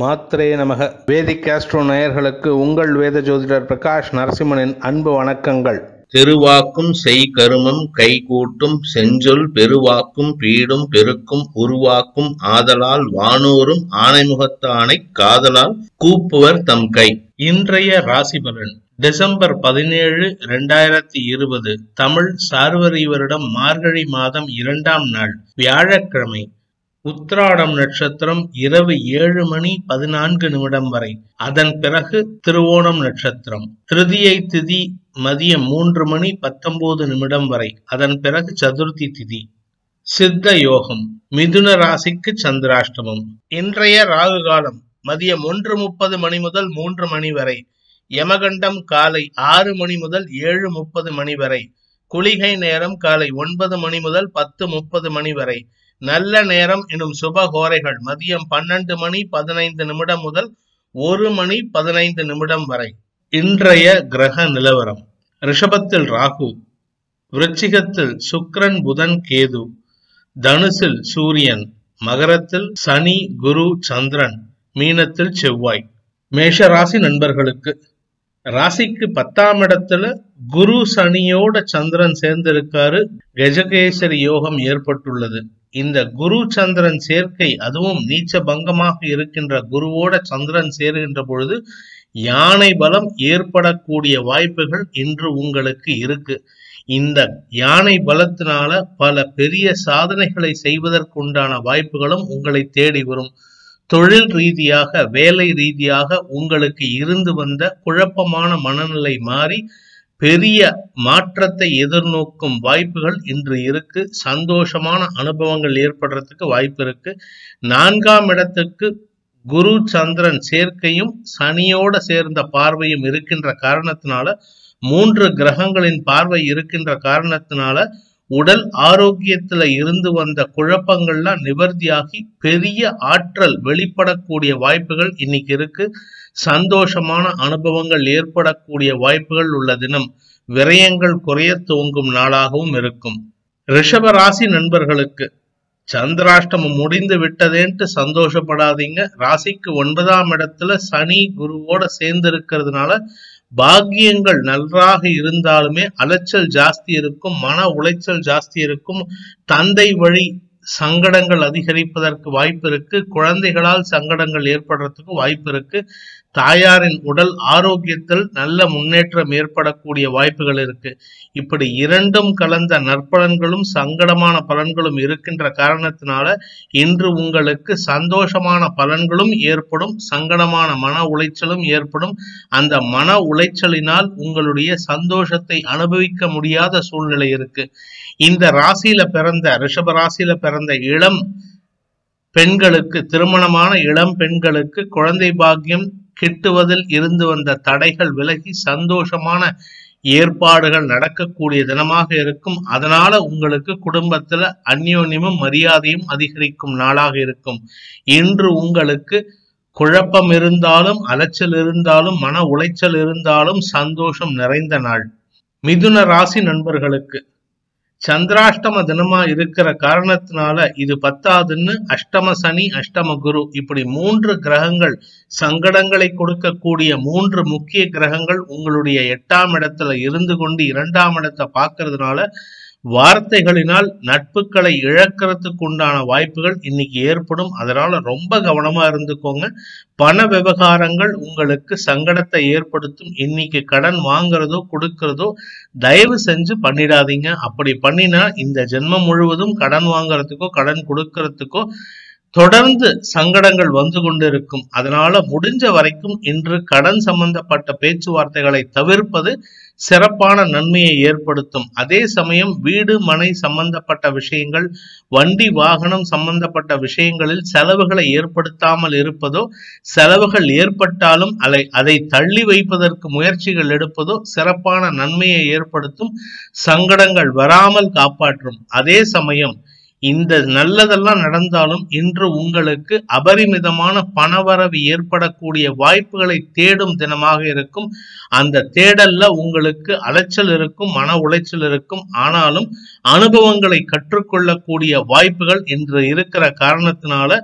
மாத்ரே நமக வேதிக் ஆஸ்ட்ரோ நேயர்களுக்கு உங்கள் வேத ஜோதிடர் பிரகாஷ் நரசிம்மனின் அன்பு வணக்கங்கள் திருவாக்கும் செய் கருமம் கைகூட்டும் செஞ்சொல் பெருவாக்கும் பீடும் பெருக்கும் உருவாக்கும் ஆதலால் வானோரும் ஆணைமுகத்தானைக் காதலால் கூப்புவர் தம் கை இன்றைய ராசி பலன் டிசம்பர் பதினேழு இரண்டாயிரத்தி இருபது தமிழ் சார்வரி வருடம் மார்கழி மாதம் இரண்டாம் நாள் வியாழக்கிழமை உத்திராடம் நட்சத்திரம் இரவு ஏழு மணி பதினான்கு நிமிடம் வரை அதன் பிறகு திருவோணம் நட்சத்திரம் திருதியை திதி மதியம் மூன்று மணி பத்தொன்பது நிமிடம் வரை அதன் பிறகு சதுர்த்தி திதி சித்த யோகம் மிதுன ராசிக்கு சந்திராஷ்டமம் இன்றைய ராகு காலம் மதியம் ஒன்று முப்பது மணி முதல் மூன்று மணி வரை யமகண்டம் காலை ஆறு மணி முதல் ஏழு முப்பது மணி வரை குளிகை நேரம் காலை ஒன்பது மணி முதல் பத்து முப்பது மணி வரை நல்ல நேரம் எனும் சுப கோரைகள் மதியம் பன்னெண்டு மணி பதினைந்து நிமிடம் முதல் ஒரு மணி பதினைந்து நிமிடம் வரை இன்றைய கிரக நிலவரம் ரிஷபத்தில் ராகு விருச்சிகத்தில் சுக்கிரன் புதன் கேது தனுசில் சூரியன் மகரத்தில் சனி குரு சந்திரன் மீனத்தில் செவ்வாய் மேஷ ராசி நண்பர்களுக்கு ராசிக்கு பத்தாம் இடத்துல குரு சனியோட சந்திரன் சேர்ந்திருக்காரு கஜகேசரி யோகம் ஏற்பட்டுள்ளது இந்த குரு சந்திரன் சேர்க்கை அதுவும் நீச்ச பங்கமாக இருக்கின்ற குருவோட சந்திரன் சேருகின்ற பொழுது யானை பலம் ஏற்படக்கூடிய வாய்ப்புகள் இன்று உங்களுக்கு இருக்கு இந்த யானை பலத்தினால பல பெரிய சாதனைகளை செய்வதற்குண்டான வாய்ப்புகளும் உங்களை தேடி வரும் தொழில் ரீதியாக வேலை ரீதியாக உங்களுக்கு இருந்து வந்த குழப்பமான மனநிலை மாறி பெரிய மாற்றத்தை எதிர்நோக்கும் வாய்ப்புகள் இன்று இருக்கு சந்தோஷமான அனுபவங்கள் ஏற்படுறதுக்கு வாய்ப்பு இருக்கு நான்காம் இடத்துக்கு குரு சந்திரன் சேர்க்கையும் சனியோட சேர்ந்த பார்வையும் இருக்கின்ற காரணத்தினால மூன்று கிரகங்களின் பார்வை இருக்கின்ற காரணத்தினால உடல் ஆரோக்கியத்துல இருந்து வந்த குழப்பங்கள்லாம் நிவர்த்தியாகி பெரிய ஆற்றல் வெளிப்படக்கூடிய வாய்ப்புகள் இன்னைக்கு இருக்கு சந்தோஷமான அனுபவங்கள் ஏற்படக்கூடிய வாய்ப்புகள் உள்ள தினம் விரயங்கள் குறைய துவங்கும் நாளாகவும் இருக்கும் ரிஷப ராசி நண்பர்களுக்கு சந்திராஷ்டமம் முடிந்து விட்டதேன்ட்டு சந்தோஷப்படாதீங்க ராசிக்கு ஒன்பதாம் இடத்துல சனி குருவோட சேர்ந்து இருக்கிறதுனால பாக்கியங்கள் நன்றாக இருந்தாலுமே அலைச்சல் ஜாஸ்தி இருக்கும் மன உளைச்சல் ஜாஸ்தி இருக்கும் தந்தை வழி சங்கடங்கள் அதிகரிப்பதற்கு வாய்ப்பு இருக்கு குழந்தைகளால் சங்கடங்கள் ஏற்படுறதுக்கு வாய்ப்பு இருக்கு தாயாரின் உடல் ஆரோக்கியத்தில் நல்ல முன்னேற்றம் ஏற்படக்கூடிய வாய்ப்புகள் இருக்கு இப்படி இரண்டும் கலந்த நற்பலன்களும் சங்கடமான பலன்களும் இருக்கின்ற காரணத்தினால இன்று உங்களுக்கு சந்தோஷமான பலன்களும் ஏற்படும் சங்கடமான மன உளைச்சலும் ஏற்படும் அந்த மன உளைச்சலினால் உங்களுடைய சந்தோஷத்தை அனுபவிக்க முடியாத சூழ்நிலை இருக்கு இந்த ராசியில பிறந்த ரிஷப ராசியில பிறந்த இளம் பெண்களுக்கு திருமணமான இளம் பெண்களுக்கு குழந்தை பாக்கியம் கிட்டுவதில் இருந்து வந்த தடைகள் விலகி சந்தோஷமான ஏற்பாடுகள் நடக்கக்கூடிய தினமாக இருக்கும் அதனால உங்களுக்கு குடும்பத்துல அந்யோன்யமும் மரியாதையும் அதிகரிக்கும் நாளாக இருக்கும் இன்று உங்களுக்கு குழப்பம் இருந்தாலும் அலைச்சல் இருந்தாலும் மன உளைச்சல் இருந்தாலும் சந்தோஷம் நிறைந்த நாள் மிதுன ராசி நண்பர்களுக்கு சந்திராஷ்டம தினமா இருக்கிற காரணத்தினால இது பத்தாதுன்னு அஷ்டம சனி அஷ்டம குரு இப்படி மூன்று கிரகங்கள் சங்கடங்களை கொடுக்கக்கூடிய மூன்று முக்கிய கிரகங்கள் உங்களுடைய எட்டாம் இடத்துல இருந்து கொண்டு இரண்டாம் இடத்தை பார்க்கறதுனால வார்த்தைகளினால் நட்புகளை இழக்கிறதுக்கு உண்டான வாய்ப்புகள் இன்னைக்கு ஏற்படும் அதனால ரொம்ப கவனமா இருந்துக்கோங்க பண விவகாரங்கள் உங்களுக்கு சங்கடத்தை ஏற்படுத்தும் இன்னைக்கு கடன் வாங்குறதோ கொடுக்கறதோ தயவு செஞ்சு பண்ணிடாதீங்க அப்படி பண்ணினா இந்த ஜென்மம் முழுவதும் கடன் வாங்குறதுக்கோ கடன் கொடுக்கறதுக்கோ தொடர்ந்து சங்கடங்கள் வந்து கொண்டிருக்கும் அதனால முடிஞ்ச வரைக்கும் இன்று கடன் சம்பந்தப்பட்ட பேச்சுவார்த்தைகளை தவிர்ப்பது சிறப்பான நன்மையை ஏற்படுத்தும் அதே சமயம் வீடு மனை சம்பந்தப்பட்ட விஷயங்கள் வண்டி வாகனம் சம்பந்தப்பட்ட விஷயங்களில் செலவுகளை ஏற்படுத்தாமல் இருப்பதோ செலவுகள் ஏற்பட்டாலும் அதை அதை தள்ளி வைப்பதற்கு முயற்சிகள் எடுப்பதோ சிறப்பான நன்மையை ஏற்படுத்தும் சங்கடங்கள் வராமல் காப்பாற்றும் அதே சமயம் இந்த நல்லதெல்லாம் நடந்தாலும் இன்று உங்களுக்கு அபரிமிதமான பணவரவு ஏற்படக்கூடிய வாய்ப்புகளை தேடும் தினமாக இருக்கும் அந்த தேடல்ல உங்களுக்கு அலைச்சல் இருக்கும் மன உளைச்சல் இருக்கும் ஆனாலும் அனுபவங்களை கற்றுக்கொள்ளக்கூடிய வாய்ப்புகள் இன்று இருக்கிற காரணத்தினால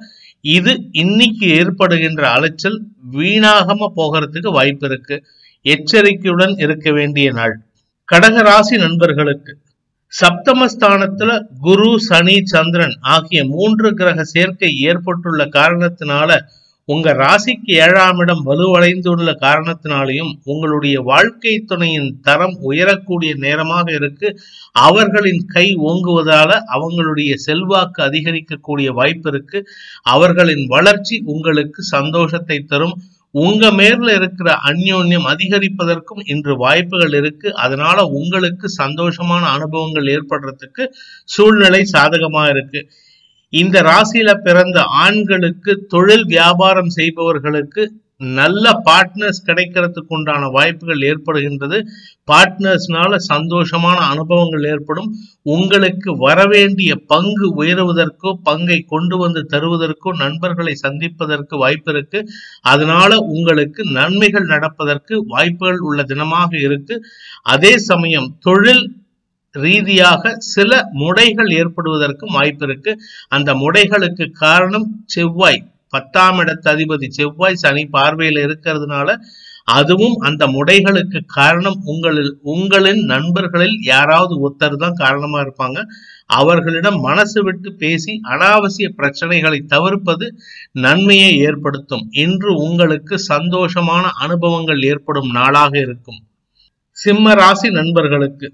இது இன்னைக்கு ஏற்படுகின்ற அலைச்சல் வீணாகாம போகிறதுக்கு வாய்ப்பு இருக்கு எச்சரிக்கையுடன் இருக்க வேண்டிய நாள் கடக ராசி நண்பர்களுக்கு சப்தமஸ்தானத்துல குரு சனி சந்திரன் ஆகிய மூன்று கிரக சேர்க்கை ஏற்பட்டுள்ள காரணத்தினால உங்க ராசிக்கு ஏழாம் இடம் வலுவடைந்துள்ள காரணத்தினாலையும் உங்களுடைய வாழ்க்கை துணையின் தரம் உயரக்கூடிய நேரமாக இருக்கு அவர்களின் கை ஓங்குவதால அவங்களுடைய செல்வாக்கு அதிகரிக்கக்கூடிய வாய்ப்பு இருக்கு அவர்களின் வளர்ச்சி உங்களுக்கு சந்தோஷத்தை தரும் உங்க மேல இருக்கிற அந்யோன்யம் அதிகரிப்பதற்கும் இன்று வாய்ப்புகள் இருக்கு அதனால உங்களுக்கு சந்தோஷமான அனுபவங்கள் ஏற்படுறதுக்கு சூழ்நிலை சாதகமா இருக்கு இந்த ராசியில பிறந்த ஆண்களுக்கு தொழில் வியாபாரம் செய்பவர்களுக்கு நல்ல பார்ட்னர்ஸ் கிடைக்கிறதுக்கு உண்டான வாய்ப்புகள் ஏற்படுகின்றது பார்ட்னர்ஸ்னால சந்தோஷமான அனுபவங்கள் ஏற்படும் உங்களுக்கு வரவேண்டிய பங்கு உயருவதற்கோ பங்கை கொண்டு வந்து தருவதற்கோ நண்பர்களை சந்திப்பதற்கு வாய்ப்பு இருக்கு அதனால உங்களுக்கு நன்மைகள் நடப்பதற்கு வாய்ப்புகள் உள்ள தினமாக இருக்கு அதே சமயம் தொழில் ரீதியாக சில முடைகள் ஏற்படுவதற்கும் வாய்ப்பு இருக்கு அந்த முடைகளுக்கு காரணம் செவ்வாய் பத்தாம் இடத்து அதிபதி செவ்வாய் சனி பார்வையில் இருக்கிறதுனால அதுவும் அந்த முடைகளுக்கு காரணம் உங்களில் உங்களின் நண்பர்களில் யாராவது ஒருத்தர் தான் காரணமா இருப்பாங்க அவர்களிடம் மனசு விட்டு பேசி அனாவசிய பிரச்சனைகளை தவிர்ப்பது நன்மையை ஏற்படுத்தும் இன்று உங்களுக்கு சந்தோஷமான அனுபவங்கள் ஏற்படும் நாளாக இருக்கும் சிம்ம ராசி நண்பர்களுக்கு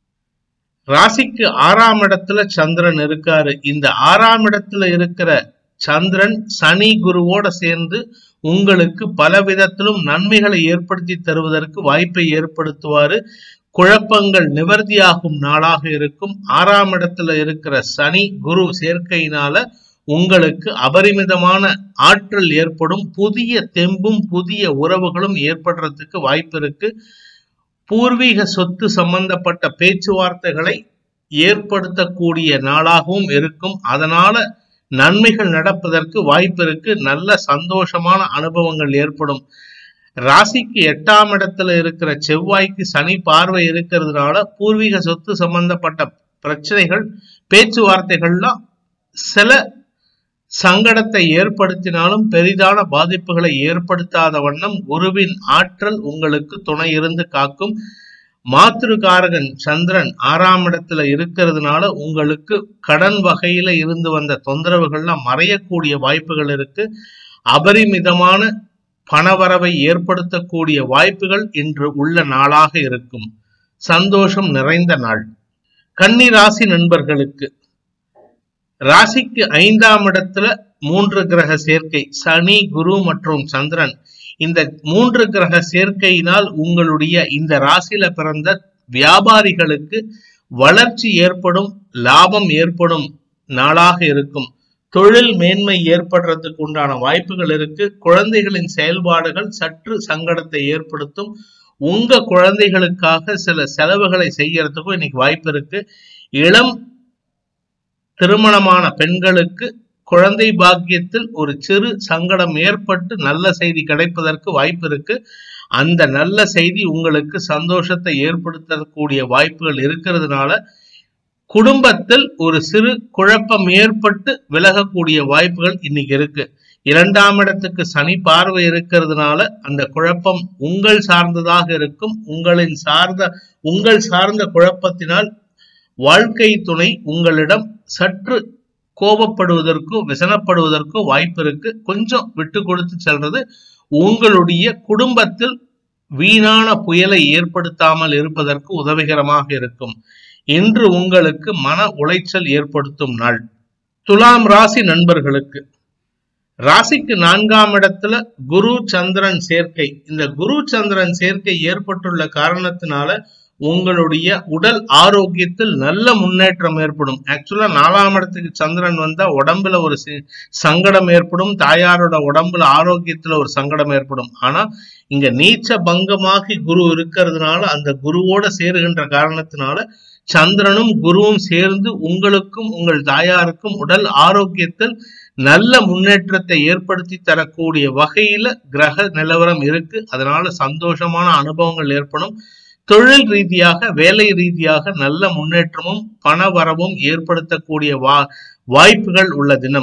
ராசிக்கு ஆறாம் இடத்துல சந்திரன் இருக்காரு இந்த ஆறாம் இடத்துல இருக்கிற சந்திரன் சனி குருவோட சேர்ந்து உங்களுக்கு பல விதத்திலும் நன்மைகளை ஏற்படுத்தி தருவதற்கு வாய்ப்பை ஏற்படுத்துவாரு குழப்பங்கள் நிவர்த்தியாகும் நாளாக இருக்கும் ஆறாம் இடத்துல இருக்கிற சனி குரு சேர்க்கையினால உங்களுக்கு அபரிமிதமான ஆற்றல் ஏற்படும் புதிய தெம்பும் புதிய உறவுகளும் ஏற்படுறதுக்கு வாய்ப்பு இருக்கு பூர்வீக சொத்து சம்பந்தப்பட்ட பேச்சுவார்த்தைகளை ஏற்படுத்தக்கூடிய நாளாகவும் இருக்கும் அதனால நன்மைகள் நடப்பதற்கு வாய்ப்பு இருக்கு நல்ல சந்தோஷமான அனுபவங்கள் ஏற்படும் ராசிக்கு எட்டாம் இடத்துல இருக்கிற செவ்வாய்க்கு சனி பார்வை இருக்கிறதுனால பூர்வீக சொத்து சம்பந்தப்பட்ட பிரச்சனைகள் பேச்சுவார்த்தைகள்லாம் சில சங்கடத்தை ஏற்படுத்தினாலும் பெரிதான பாதிப்புகளை ஏற்படுத்தாத வண்ணம் குருவின் ஆற்றல் உங்களுக்கு துணை இருந்து காக்கும் மாத்திருக்காரகன் சந்திரன் ஆறாம் இடத்துல இருக்கிறதுனால உங்களுக்கு கடன் வகையில இருந்து வந்த தொந்தரவுகள்லாம் மறையக்கூடிய வாய்ப்புகள் இருக்கு அபரிமிதமான பணவரவை ஏற்படுத்தக்கூடிய வாய்ப்புகள் இன்று உள்ள நாளாக இருக்கும் சந்தோஷம் நிறைந்த நாள் கன்னி ராசி நண்பர்களுக்கு ராசிக்கு ஐந்தாம் இடத்துல மூன்று கிரக சேர்க்கை சனி குரு மற்றும் சந்திரன் இந்த மூன்று கிரக சேர்க்கையினால் உங்களுடைய இந்த ராசியில பிறந்த வியாபாரிகளுக்கு வளர்ச்சி ஏற்படும் லாபம் ஏற்படும் நாளாக இருக்கும் தொழில் மேன்மை ஏற்படுறதுக்கு உண்டான வாய்ப்புகள் இருக்கு குழந்தைகளின் செயல்பாடுகள் சற்று சங்கடத்தை ஏற்படுத்தும் உங்க குழந்தைகளுக்காக சில செலவுகளை செய்யறதுக்கும் இன்னைக்கு வாய்ப்பு இருக்கு இளம் திருமணமான பெண்களுக்கு குழந்தை பாக்கியத்தில் ஒரு சிறு சங்கடம் ஏற்பட்டு நல்ல செய்தி கிடைப்பதற்கு வாய்ப்பு இருக்கு அந்த நல்ல செய்தி உங்களுக்கு சந்தோஷத்தை ஏற்படுத்தக்கூடிய வாய்ப்புகள் இருக்கிறதுனால குடும்பத்தில் ஒரு சிறு குழப்பம் ஏற்பட்டு விலகக்கூடிய வாய்ப்புகள் இன்னைக்கு இருக்கு இரண்டாம் இடத்துக்கு சனி பார்வை இருக்கிறதுனால அந்த குழப்பம் உங்கள் சார்ந்ததாக இருக்கும் உங்களின் சார்ந்த உங்கள் சார்ந்த குழப்பத்தினால் வாழ்க்கை துணை உங்களிடம் சற்று கோபப்படுவதற்கோ விசனப்படுவதற்கோ வாய்ப்பு இருக்கு கொஞ்சம் விட்டு கொடுத்து செல்றது உங்களுடைய குடும்பத்தில் வீணான புயலை ஏற்படுத்தாமல் இருப்பதற்கு உதவிகரமாக இருக்கும் இன்று உங்களுக்கு மன உளைச்சல் ஏற்படுத்தும் நாள் துலாம் ராசி நண்பர்களுக்கு ராசிக்கு நான்காம் இடத்துல குரு சந்திரன் சேர்க்கை இந்த குரு சந்திரன் சேர்க்கை ஏற்பட்டுள்ள காரணத்தினால உங்களுடைய உடல் ஆரோக்கியத்தில் நல்ல முன்னேற்றம் ஏற்படும் ஆக்சுவலா நாலாம் இடத்துக்கு சந்திரன் வந்தா உடம்புல ஒரு சங்கடம் ஏற்படும் தாயாரோட உடம்புல ஆரோக்கியத்துல ஒரு சங்கடம் ஏற்படும் ஆனா இங்க நீச்ச பங்கமாகி குரு இருக்கிறதுனால அந்த குருவோட சேருகின்ற காரணத்தினால சந்திரனும் குருவும் சேர்ந்து உங்களுக்கும் உங்கள் தாயாருக்கும் உடல் ஆரோக்கியத்தில் நல்ல முன்னேற்றத்தை ஏற்படுத்தி தரக்கூடிய வகையில கிரக நிலவரம் இருக்கு அதனால சந்தோஷமான அனுபவங்கள் ஏற்படும் தொழில் ரீதியாக வேலை ரீதியாக நல்ல முன்னேற்றமும் பண வரவும் ஏற்படுத்தக்கூடிய வா வாய்ப்புகள் உள்ள தினம்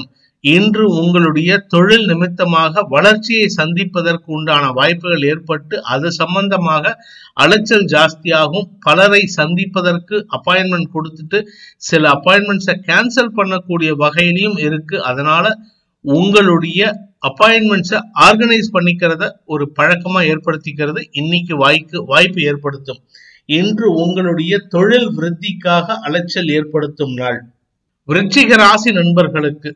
இன்று உங்களுடைய தொழில் நிமித்தமாக வளர்ச்சியை சந்திப்பதற்கு உண்டான வாய்ப்புகள் ஏற்பட்டு அது சம்பந்தமாக அலைச்சல் ஜாஸ்தியாகும் பலரை சந்திப்பதற்கு அப்பாயின்மெண்ட் கொடுத்துட்டு சில அப்பாயின்மெண்ட்ஸை கேன்சல் பண்ணக்கூடிய வகையிலையும் இருக்கு அதனால உங்களுடைய அப்பாயின்மெண்ட்ஸை ஆர்கனைஸ் பண்ணிக்கிறத ஒரு பழக்கமா ஏற்படுத்திக்கிறது இன்னைக்கு வாய்க்கு வாய்ப்பு ஏற்படுத்தும் இன்று உங்களுடைய தொழில் விருத்திக்காக அலைச்சல் ஏற்படுத்தும் நாள் விருச்சிக ராசி நண்பர்களுக்கு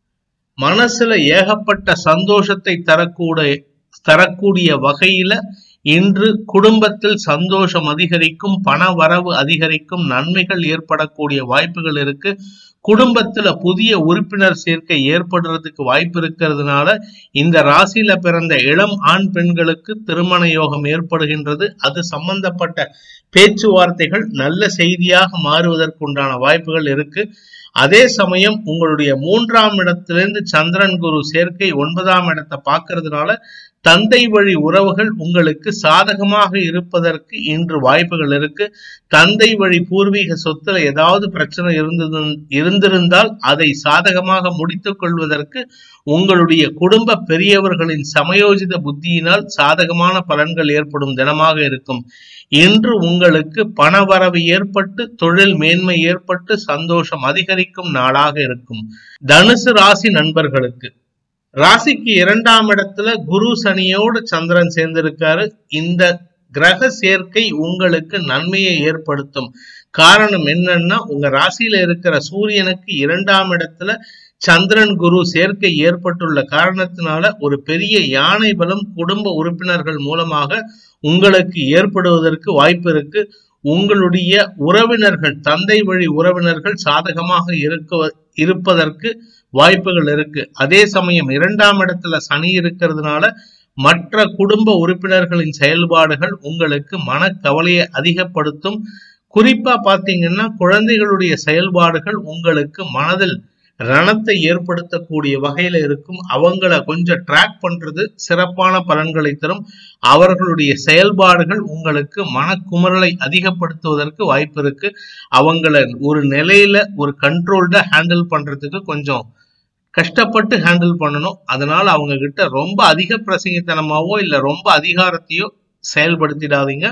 மனசுல ஏகப்பட்ட சந்தோஷத்தை தரக்கூடிய தரக்கூடிய வகையில இன்று குடும்பத்தில் சந்தோஷம் அதிகரிக்கும் பண வரவு அதிகரிக்கும் நன்மைகள் ஏற்படக்கூடிய வாய்ப்புகள் இருக்கு குடும்பத்துல புதிய உறுப்பினர் சேர்க்கை ஏற்படுறதுக்கு வாய்ப்பு இருக்கிறதுனால இந்த ராசியில பிறந்த இளம் ஆண் பெண்களுக்கு திருமண யோகம் ஏற்படுகின்றது அது சம்பந்தப்பட்ட பேச்சுவார்த்தைகள் நல்ல செய்தியாக மாறுவதற்குண்டான வாய்ப்புகள் இருக்கு அதே சமயம் உங்களுடைய மூன்றாம் இடத்திலிருந்து சந்திரன் குரு சேர்க்கை ஒன்பதாம் இடத்தை பார்க்கறதுனால தந்தை வழி உறவுகள் உங்களுக்கு சாதகமாக இருப்பதற்கு இன்று வாய்ப்புகள் இருக்கு தந்தை வழி பூர்வீக சொத்துல ஏதாவது பிரச்சனை இருந்தது இருந்திருந்தால் அதை சாதகமாக முடித்துக் கொள்வதற்கு உங்களுடைய குடும்ப பெரியவர்களின் சமயோஜித புத்தியினால் சாதகமான பலன்கள் ஏற்படும் தினமாக இருக்கும் இன்று உங்களுக்கு பணவரவு ஏற்பட்டு தொழில் மேன்மை ஏற்பட்டு சந்தோஷம் அதிகரிக்கும் நாளாக இருக்கும் தனுசு ராசி நண்பர்களுக்கு ராசிக்கு இரண்டாம் இடத்துல குரு சனியோடு சந்திரன் சேர்ந்திருக்காரு இந்த கிரக சேர்க்கை உங்களுக்கு நன்மையை ஏற்படுத்தும் காரணம் என்னன்னா உங்க ராசியில இருக்கிற சூரியனுக்கு இரண்டாம் இடத்துல சந்திரன் குரு சேர்க்கை ஏற்பட்டுள்ள காரணத்தினால ஒரு பெரிய யானை பலம் குடும்ப உறுப்பினர்கள் மூலமாக உங்களுக்கு ஏற்படுவதற்கு வாய்ப்பு இருக்கு உங்களுடைய உறவினர்கள் தந்தை வழி உறவினர்கள் சாதகமாக இருக்க இருப்பதற்கு வாய்ப்புகள் இருக்கு அதே சமயம் இரண்டாம் இடத்துல சனி இருக்கிறதுனால மற்ற குடும்ப உறுப்பினர்களின் செயல்பாடுகள் உங்களுக்கு மனக்கவலையை அதிகப்படுத்தும் குறிப்பா பாத்தீங்கன்னா குழந்தைகளுடைய செயல்பாடுகள் உங்களுக்கு மனதில் ரணத்தை ஏற்படுத்தக்கூடிய வகையில இருக்கும் அவங்கள கொஞ்சம் ட்ராக் பண்றது சிறப்பான பலன்களை தரும் அவர்களுடைய செயல்பாடுகள் உங்களுக்கு மனக்குமரலை அதிகப்படுத்துவதற்கு வாய்ப்பு இருக்கு அவங்கள ஒரு நிலையில ஒரு கண்ட்ரோல்டா ஹேண்டில் பண்றதுக்கு கொஞ்சம் கஷ்டப்பட்டு ஹேண்டில் பண்ணணும் அதனால அவங்க கிட்ட ரொம்ப அதிக பிரசங்கித்தனமாவோ இல்ல ரொம்ப அதிகாரத்தையோ செயல்படுத்திடாதீங்க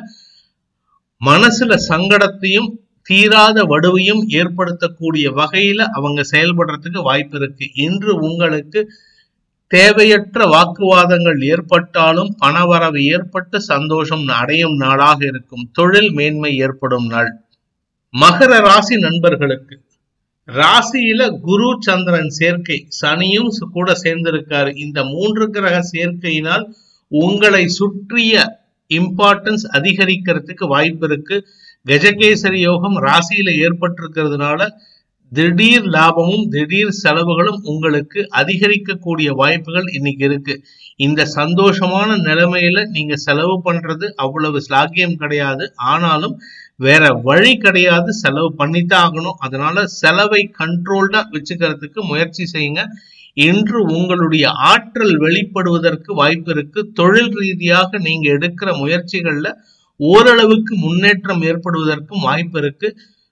மனசுல சங்கடத்தையும் தீராத வடுவையும் ஏற்படுத்தக்கூடிய வகையில அவங்க செயல்படுறதுக்கு வாய்ப்பு இருக்கு இன்று உங்களுக்கு தேவையற்ற வாக்குவாதங்கள் ஏற்பட்டாலும் பணவரவு ஏற்பட்டு சந்தோஷம் அடையும் நாளாக இருக்கும் தொழில் மேன்மை ஏற்படும் நாள் மகர ராசி நண்பர்களுக்கு ராசியில குரு சந்திரன் சேர்க்கை சனியும் கூட சேர்ந்திருக்காரு இந்த மூன்று கிரக சேர்க்கையினால் உங்களை சுற்றிய இம்பார்ட்டன்ஸ் அதிகரிக்கிறதுக்கு வாய்ப்பு இருக்கு கஜகேசரி யோகம் ராசியில ஏற்பட்டிருக்கிறதுனால திடீர் லாபமும் திடீர் செலவுகளும் உங்களுக்கு அதிகரிக்கக்கூடிய வாய்ப்புகள் இன்னைக்கு இருக்கு இந்த சந்தோஷமான நிலைமையில நீங்க செலவு பண்றது அவ்வளவு ஸ்லாகியம் கிடையாது ஆனாலும் வேற வழி கிடையாது செலவு பண்ணித்தான் ஆகணும் அதனால செலவை கண்ட்ரோல்டா வச்சுக்கிறதுக்கு முயற்சி செய்யுங்க இன்று உங்களுடைய ஆற்றல் வெளிப்படுவதற்கு வாய்ப்பு இருக்கு தொழில் ரீதியாக நீங்க எடுக்கிற முயற்சிகள்ல ஓரளவுக்கு முன்னேற்றம் ஏற்படுவதற்கும் வாய்ப்பு இருக்கு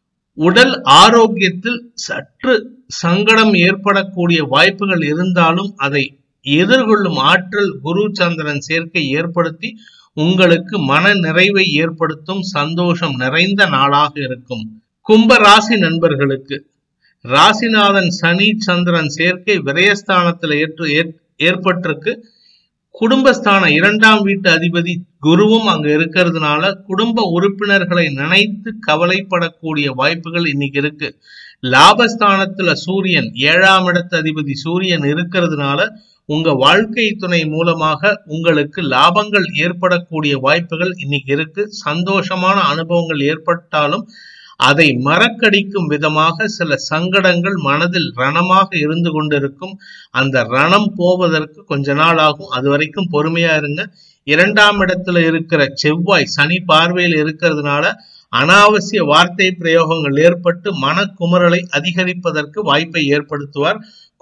உடல் ஆரோக்கியத்தில் சற்று சங்கடம் ஏற்படக்கூடிய வாய்ப்புகள் இருந்தாலும் அதை எதிர்கொள்ளும் ஆற்றல் குரு சந்திரன் சேர்க்கை ஏற்படுத்தி உங்களுக்கு மன நிறைவை ஏற்படுத்தும் சந்தோஷம் நிறைந்த நாளாக இருக்கும் கும்ப ராசி நண்பர்களுக்கு ராசிநாதன் சனி சந்திரன் சேர்க்கை விரயஸ்தானத்துல ஏற்று ஏற்பட்டிருக்கு குடும்பஸ்தான இரண்டாம் வீட்டு அதிபதி குருவும் அங்க இருக்கிறதுனால குடும்ப உறுப்பினர்களை நினைத்து கவலைப்படக்கூடிய வாய்ப்புகள் இன்னைக்கு இருக்கு லாபஸ்தானத்துல சூரியன் ஏழாம் இடத்து அதிபதி சூரியன் இருக்கிறதுனால உங்க வாழ்க்கை துணை மூலமாக உங்களுக்கு லாபங்கள் ஏற்படக்கூடிய வாய்ப்புகள் இன்னைக்கு இருக்கு சந்தோஷமான அனுபவங்கள் ஏற்பட்டாலும் அதை மறக்கடிக்கும் விதமாக சில சங்கடங்கள் மனதில் ரணமாக இருந்து கொண்டிருக்கும் அந்த ரணம் போவதற்கு கொஞ்ச நாள் ஆகும் அது வரைக்கும் பொறுமையா இருங்க இரண்டாம் இடத்துல இருக்கிற செவ்வாய் சனி பார்வையில் இருக்கிறதுனால அனாவசிய வார்த்தை பிரயோகங்கள் ஏற்பட்டு மனக்குமரலை அதிகரிப்பதற்கு வாய்ப்பை ஏற்படுத்துவார்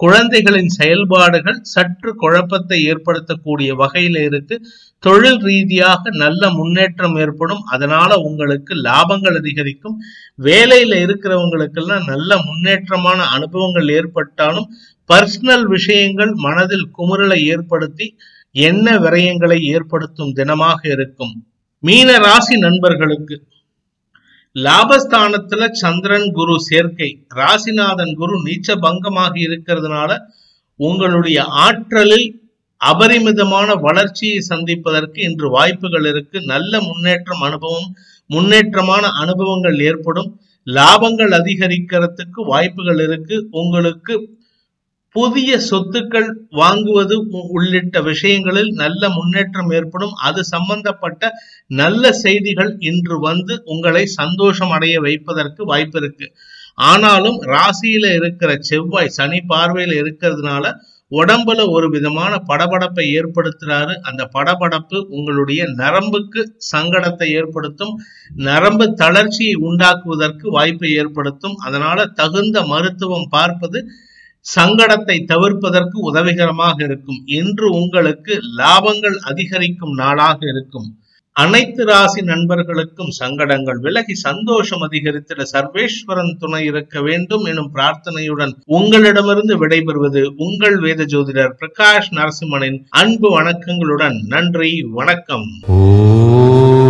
குழந்தைகளின் செயல்பாடுகள் சற்று குழப்பத்தை ஏற்படுத்தக்கூடிய வகையில இருக்கு தொழில் ரீதியாக நல்ல முன்னேற்றம் ஏற்படும் அதனால உங்களுக்கு லாபங்கள் அதிகரிக்கும் வேலையில இருக்கிறவங்களுக்கெல்லாம் நல்ல முன்னேற்றமான அனுபவங்கள் ஏற்பட்டாலும் பர்சனல் விஷயங்கள் மனதில் குமுறலை ஏற்படுத்தி எண்ண விரயங்களை ஏற்படுத்தும் தினமாக இருக்கும் மீன ராசி நண்பர்களுக்கு லாபஸ்தானத்துல சந்திரன் குரு சேர்க்கை ராசிநாதன் குரு நீச்ச பங்கமாக இருக்கிறதுனால உங்களுடைய ஆற்றலில் அபரிமிதமான வளர்ச்சியை சந்திப்பதற்கு இன்று வாய்ப்புகள் இருக்கு நல்ல முன்னேற்றம் அனுபவம் முன்னேற்றமான அனுபவங்கள் ஏற்படும் லாபங்கள் அதிகரிக்கிறதுக்கு வாய்ப்புகள் இருக்கு உங்களுக்கு புதிய சொத்துக்கள் வாங்குவது உ- உள்ளிட்ட விஷயங்களில் நல்ல முன்னேற்றம் ஏற்படும் அது சம்பந்தப்பட்ட நல்ல செய்திகள் இன்று வந்து உங்களை சந்தோஷம் அடைய வைப்பதற்கு வாய்ப்பு இருக்கு ஆனாலும் ராசியில இருக்கிற செவ்வாய் சனி பார்வையில இருக்கிறதுனால உடம்புல ஒரு விதமான படபடப்பை ஏற்படுத்துறாரு அந்த படபடப்பு உங்களுடைய நரம்புக்கு சங்கடத்தை ஏற்படுத்தும் நரம்பு தளர்ச்சியை உண்டாக்குவதற்கு வாய்ப்பை ஏற்படுத்தும் அதனால தகுந்த மருத்துவம் பார்ப்பது சங்கடத்தை தவிர்ப்பதற்கு உதவிகரமாக இருக்கும் இன்று உங்களுக்கு லாபங்கள் அதிகரிக்கும் நாளாக இருக்கும் அனைத்து ராசி நண்பர்களுக்கும் சங்கடங்கள் விலகி சந்தோஷம் அதிகரித்திட சர்வேஸ்வரன் துணை இருக்க வேண்டும் எனும் பிரார்த்தனையுடன் உங்களிடமிருந்து விடைபெறுவது உங்கள் வேத ஜோதிடர் பிரகாஷ் நரசிம்மனின் அன்பு வணக்கங்களுடன் நன்றி வணக்கம் ஓம்